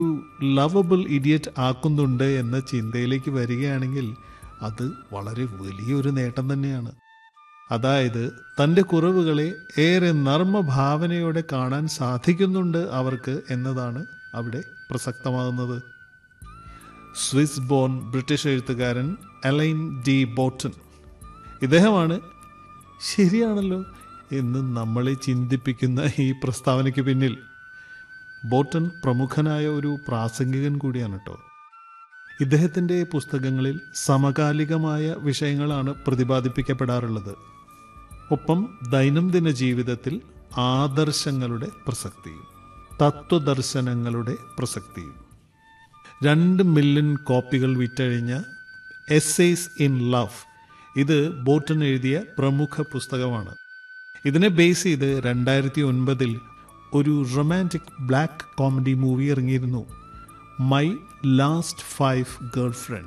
lovable idiot ആക്കുന്നുണ്ട് എന്ന ചിന്തയിലേക്ക് വരികയാണെങ്കിൽ അത് വളരെ വലിയൊരു നേട്ടം തന്നെയാണ് അതായത് തൻ്റെ കുറവുകളെ ഏറെ നർമ്മഭാവനയോടെ കാണാൻ സാധിക്കുന്നുണ്ട് അവർക്ക് എന്നതാണ് അവിടെ പ്രസക്തമാകുന്നത് സ്വിസ് ബോൺ ബ്രിട്ടീഷ് എഴുത്തുകാരൻ അലൈൻ ഡി ബോട്ടൺ ഇദ്ദേഹമാണ് ശരിയാണല്ലോ എന്ന് നമ്മളെ ചിന്തിപ്പിക്കുന്ന ഈ പ്രസ്താവനയ്ക്ക് പിന്നിൽ ബോട്ടൺ പ്രമുഖനായ ഒരു പ്രാസംഗികൻ കൂടിയാണ് കേട്ടോ ഇദ്ദേഹത്തിൻ്റെ പുസ്തകങ്ങളിൽ സമകാലികമായ വിഷയങ്ങളാണ് പ്രതിപാദിപ്പിക്കപ്പെടാറുള്ളത് ഒപ്പം ദൈനംദിന ജീവിതത്തിൽ ആദർശങ്ങളുടെ പ്രസക്തിയും തത്വദർശനങ്ങളുടെ പ്രസക്തിയും രണ്ട് മില്യൺ കോപ്പികൾ വിറ്റഴിഞ്ഞ എസ്സേസ് ഇൻ ലവ് ഇത് ബോട്ടൺ എഴുതിയ പ്രമുഖ പുസ്തകമാണ് ഇതിനെ ബേസ് ചെയ്ത് രണ്ടായിരത്തി ഒൻപതിൽ ഒരു റൊമാൻറ്റിക് ബ്ലാക്ക് കോമഡി മൂവി ഇറങ്ങിയിരുന്നു my last five girl friends